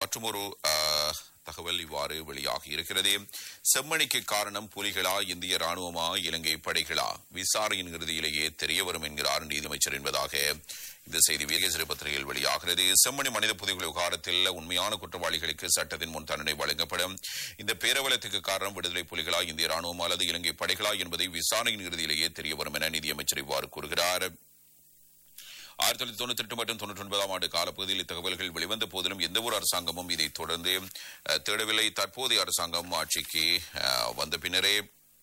மற்றொரு அஹ், தகவல் இவ்வாறு வெளியாகி இருக்கிறது செம்மணிக்கு காரணம் புலிகளா இந்திய ராணுவமா இலங்கை படைகளா விசாரணையின் இறுதியிலேயே தெரிய வரும் என்கிறார் நீதியமைச்சர் என்பதாக இந்த செய்தி வீரகேசரி பத்திரிகையில் வெளியாகிறது செம்மணி மனித புதைகுழி விவகாரத்தில் உண்மையான குற்றவாளிகளுக்கு சட்டத்தின் முன் தண்டனை வழங்கப்படும் இந்த பேரவலத்துக்கு காரணம் விடுதலை புலிகளா இந்திய ராணுவமா அல்லது இலங்கை படைகளா என்பதை விசாரணையின் இறுதியிலேயே தெரிய வரும் என நீதியமைச்சர் இவ்வாறு கூறுகிறார் ஆயிரத்தி தொள்ளாயிரத்தி தொண்ணூத்தி எட்டு மற்றும் தொண்ணூற்றி ஒன்பதாம் ஆண்டு காலப்பகுதியில் இத்தகவல்கள் வெளிவந்த போதிலும் எந்த ஒரு அரசாங்கமும் இதை தொடர்ந்து அஹ், தேடவில்லை தற்போதைய அரசாங்கம் ஆட்சிக்கு அஹ், வந்த பின்னரே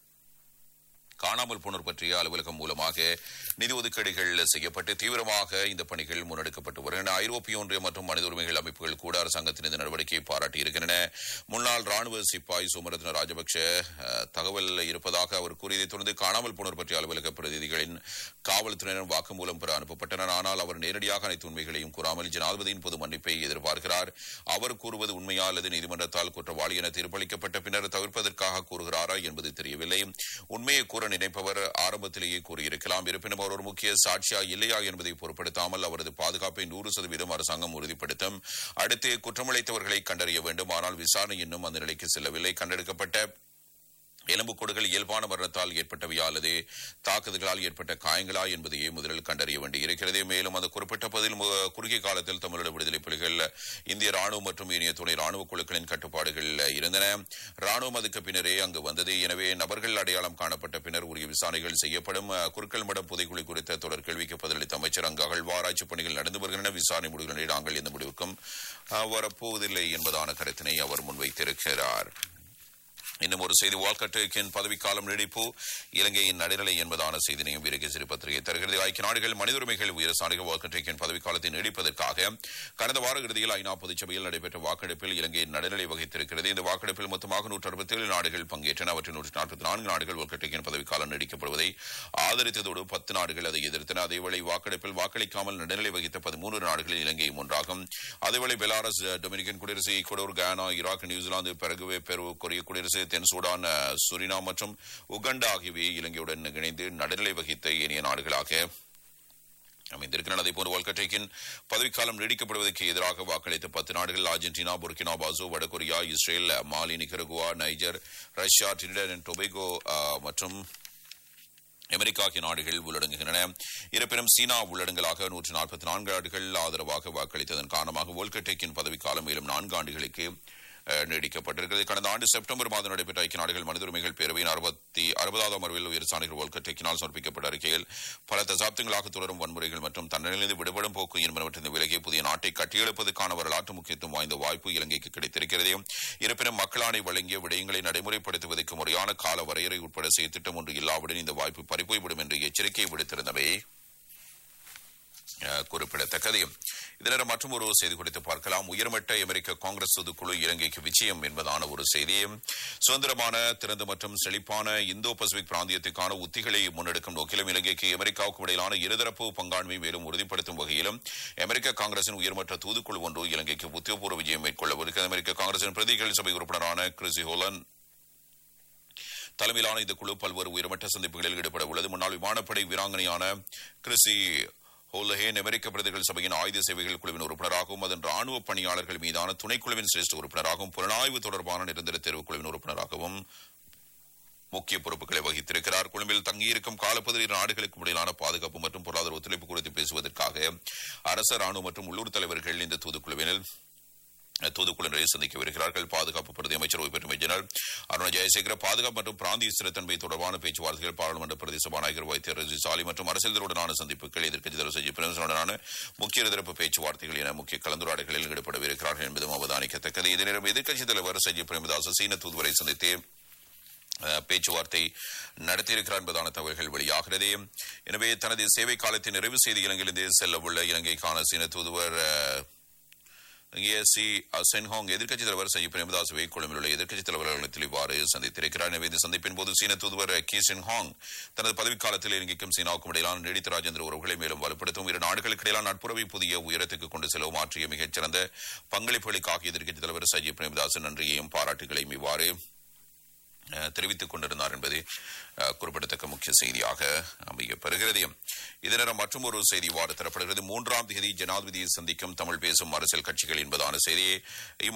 காணாமல் போனோர் பற்றிய அலுவலகம் மூலமாக நிதி ஒதுக்கீடுகள் செய்யப்பட்டு தீவிரமாக இந்த பணிகள் முன்னெடுக்கப்பட்டு வருகின்றன ஐரோப்பிய ஒன்றியம் மற்றும் மனித உரிமைகள் அமைப்புகள் கூட அரசாங்கத்தின் இந்த நடவடிக்கையை பாராட்டி இருக்கின்றன முன்னாள் ராணுவ சிப்பாய் சுமரத்ன ராஜபக்ஷ அஹ், தகவல் இருப்பதாக அவர் கூறியதைத் தொடர்ந்து காணாமல் போனோர் பற்றிய அலுவலக பிரதிநிதிகளின் காவல்துறையினர் வாக்குமூலம் பெற அனுப்பப்பட்டனர் ஆனால் அவர் நேரடியாக அனைத்து உண்மைகளையும் கூறாமல் ஜனாதிபதியின் பொது மன்னிப்பை எதிர்பார்க்கிறார் அவர் கூறுவது உண்மையா அல்லது நீதிமன்றத்தால் குற்றவாளி என தீர்ப்பளிக்கப்பட்ட பின்னர் தவிர்ப்பதற்காக கூறுகிறாரா என்பது தெரியவில்லை உண்மையை கூற நினைப்பவர் ஆரம்பத்திலேயே கூறியிருக்கலாம் இருப்பினும் அவர் ஒரு முக்கிய சாட்சியா இல்லையா என்பதை பொருட்படுத்தாமல் அவரது பாதுகாப்பை நூறு சதவீதம் அரசாங்கம் உறுதிப்படுத்தும் அடுத்து குற்றமளித்தவர்களை கண்டறிய வேண்டும் ஆனால் விசாரணை இன்னும் அந்த நிலைக்கு செல்லவில்லை கண்டெடுக்கப்பட்ட எலும்புக்கூடுகள் இயல்பான மரணத்தால் ஏற்பட்டவையா அல்லது தாக்குதல்களால் ஏற்பட்ட காயங்களா என்பதையே முதலில் கண்டறிய வேண்டியிருக்கிறது மேலும் அந்த குறிப்பிட்ட பதில் மு- குறுகிய காலத்தில் தமிழக விடுதலை புலிகள் இந்திய ராணுவம் மற்றும் இனிய துணை ராணுவ குழுக்களின் கட்டுப்பாடுகள் இருந்தன ராணுவம் அதுக்கு பின்னரே அங்கு வந்தது எனவே நபர்கள் அடையாளம் காணப்பட்ட பின்னர் உரிய விசாரணைகள் செய்யப்படும் அஹ், குறுக்கல் மடம் புதைக்குழி குறித்த தொடர் கேள்விக்கு பதிலளித்த அமைச்சர் அங்கு அகழ்வாராய்ச்சி பணிகள் நடந்து வருகின்றன விசாரணை முடிவுகளை நாங்கள் எந்த முடிவுக்கும் அஹ், வரப்போவதில்லை என்பதான கருத்தினை அவர் முன்வைத்திருக்கிறார் இன்னும் ஒரு செய்தி வால்கட்டேக்கின் பதவிக்காலம் நீடிப்பு இலங்கையின் நடுநிலை என்பதான செய்தினையும் வீரகேசரி பத்திரிகை தருகிறது ஐக்கிய நாடுகள் மனித உரிமைகள் உயர் சாணிகள் வால்கட்டேக்கின் பதவிக்காலத்தை நீடிப்பதற்காக கடந்த வார இறுதியில் ஐநா பொதுச்சபையில் நடைபெற்ற வாக்கெடுப்பில் இலங்கையின் நடுநிலை வகித்திருக்கிறது இந்த வாக்கெடுப்பில் மொத்தமாக நூற்று அறுபத்தேழு நாடுகள் பங்கேற்றன அவற்றில் நூற்று நாற்பத்தி நான்கு நாடுகள் வால்கட்டேக்கின் பதவிக்காலம் நீடிக்கப்படுவதை ஆதரித்ததோடு பத்து நாடுகள் அதை எதிர்த்தன அதேவேளை வாக்கெடுப்பில் வாக்களிக்காமல் நடுநிலை வகித்த பதிமூன்று நாடுகளில் இலங்கையும் ஒன்றாகும் அதேவேளை பெலாரஸ் டொமினிகன் குடியரசு Ecuador Guyana Iraq New Zealand Paraguay Peru கொரிய குடியரசு தென் சூடான் அஹ், சுரினாம் மற்றும் உகண்டா ஆகியவை இலங்கையுடன் இணைந்து நடுநிலை வகித்த ஏனைய நாடுகளாக அமைந்திருக்கின்றன அதே போன்று வால்கட்டேக்கின் பதவிக்காலம் நீடிக்கப்படுவதற்கு எதிராக வாக்களித்த பத்து நாடுகள் அர்ஜென்டினா புர்கினா பாசோ வடகொரியா Israel Mali Nicaragua Niger Russia Trinidad and Tobago அஹ், மற்றும் அமெரிக்கா ஆகிய நாடுகள் உள்ளடங்குகின்றன இருப்பினும் சீனா உள்ளடங்கலாக நூற்று நாற்பத்தி நான்கு நாடுகள் ஆதரவாக வாக்களித்ததன் காரணமாக வோல்கட்டேக்கின் பதவிக்காலம் மேலும் நான்கு ஆண்டுகளுக்கு அஹ், நீடிக்கப்பட்டிருக்கிறது கடந்த ஆண்டு செப்டம்பர் மாதம் நடைபெற்ற ஐக்கிய நாடுகள் மனித உரிமைகள் பேரவையின் அறுபத்தி அறுபதாவது அமர்வில் உயர் சாணிகள் வோல்கட்டேக்கினால் சமர்ப்பிக்கப்பட்ட அறிக்கையில் பல தசாப்தங்களாக தொடரும் வன்முறைகள் மற்றும் தண்டனையிலிருந்து விடுபடும் போக்கு என்பனவற்றின் விலகிய புதிய நாட்டை கட்டியெழுப்பதற்கான வரலாற்று முக்கியத்துவம் வாய்ந்த வாய்ப்பு இலங்கைக்கு கிடைத்திருக்கிறது இருப்பினும் மக்களாணை வழங்கிய விடயங்களை நடைமுறைப்படுத்துவதற்கு முறையான கால வரையறை உட்பட செயற்திட்டம் ஒன்று இல்லாவுடன் இந்த வாய்ப்பு பறிப்போய்விடும் என்று எச்சரிக்கை விடுத்திருந்தவை அஹ், குறிப்பிடத்தக்கது இதர மற்றும் ஒரு செய்தி குறித்து பார்க்கலாம் உயர்மட்ட அமெரிக்க காங்கிரஸ் பொதுக்குழு இலங்கைக்கு விஜயம் என்பதான ஒரு செய்தி சுதந்திரமான திறந்த மற்றும் செழிப்பான இந்தோ பசிபிக் பிராந்தியத்துக்கான உத்திகளை முன்னெடுக்கும் நோக்கிலும் இலங்கைக்கு அமெரிக்காவுக்கும் இடையிலான இருதரப்பு பங்காண்மை மேலும் உறுதிப்படுத்தும் வகையிலும் அமெரிக்க காங்கிரசின் உயர்மட்ட தூதுக்குழு ஒன்று இலங்கைக்கு உத்தியோகபூர்வ விஜயம் மேற்கொள்ளவிருக்கிறது அமெரிக்க காங்கிரசின் பிரதிகள் சபை உறுப்பினரான கிறிசி ஹோலன் தலைமையிலான இந்த குழு பல்வேறு உயர்மட்ட சந்திப்புகளில் ஈடுபட உள்ளது முன்னாள் விமானப்படை வீராங்கனையான கிறிசி ஹோலஹேன் அமெரிக்க பிரதிகள் சபையின் ஆயுத சேவைகள் குழுவின் உறுப்பினராகவும் அதன் ராணுவ பணியாளர்கள் மீதான துணைக்குழுவின் சிரேஷ்ட உறுப்பினராகவும் புலனாய்வு தொடர்பான நிரந்தர தேர்வு குழுவின் உறுப்பினராகவும் முக்கிய பொறுப்புகளை வகித்திருக்கிறார் குழுவில் தங்கியிருக்கும் காலப்பகுதியில் நாடுகளுக்கும் இடையிலான பாதுகாப்பு மற்றும் பொருளாதார ஒத்துழைப்பு குறித்து பேசுவதற்காக அரச ராணுவ மற்றும் உள்ளூர் தலைவர்கள் இந்த தூதுக்குழுவினர் தூதுக்குழுவினரை சந்திக்கவிருக்கிறார்கள் பாதுகாப்பு பிரதி அமைச்சர் ஓய்வு பெற்ற மேஜர் அருண் ஜெயசேகர பாதுகாப்பு மற்றும் பிராந்திய ஸ்திரத்தன்மை தொடர்பான பேச்சுவார்த்தைகள் பாராளுமன்ற பிரதி சபாநாயகர் வைத்தியர் ரஜி சாலி மற்றும் அரசியலுடனான சந்திப்புகள் எதிர்க்கட்சி தலைவர் சஜி பிரதமருடனான முக்கிய இருதரப்பு பேச்சுவார்த்தைகள் என முக்கிய கலந்துரையாடல்களில் ஈடுபடவிருக்கிறார்கள் என்பதும் அவதானிக்கத்தக்கது இதே நேரம் எதிர்க்கட்சித் தலைவர் சஜி பிரேமதாஸ் சீன தூதுவரை சந்தித்து அஹ், பேச்சுவார்த்தை நடத்தியிருக்கிறார் என்பதான தகவல்கள் வெளியாகிறது எனவே தனது சேவை காலத்தை நிறைவு செய்து இலங்கையிலிருந்து செல்ல உள்ள இலங்கைக்கான சீன தூதுவர் அஹ், சி சென்ஹாங் எதிர்க்கட்சி தலைவர் சஜி பிரேமதாசுவை கொழும்பில் உள்ள எதிர்க்கட்சி தலைவர்களிடத்தில் இவ்வாறு சந்தித்திருக்கிறார் எனவே இந்த சந்திப்பின் போது சீன தூதுவர் கி சென்ஹாங் தனது பதவிக்காலத்தில் இலங்கைக்கும் சீனாவுக்கும் இடையிலான நீடித்த ராஜேந்திர உறவுகளை மேலும் வலுப்படுத்தும் இரு நாடுகளுக்கு இடையிலான நட்புறவை புதிய உயரத்துக்கு கொண்டு செல்லவும் ஆற்றிய மிகச்சிறந்த பங்களிப்புகளுக்காக எதிர்க்கட்சி தலைவர் சஜி பிரேமதாசன் நன்றியையும் பாராட்டுகளையும் இவ்வாறு அஹ், தெரிவித்துக் கொண்டிருந்தார் என்பது அஹ், குறிப்பிடத்தக்க முக்கிய செய்தியாக அமையப்பெறுகிறது இதனிடம் மற்றும் ஒரு செய்தி இவ்வாறு தரப்படுகிறது மூன்றாம் தேதி ஜனாதிபதியை சந்திக்கும் தமிழ் பேசும் அரசியல் கட்சிகள் என்பதான செய்தி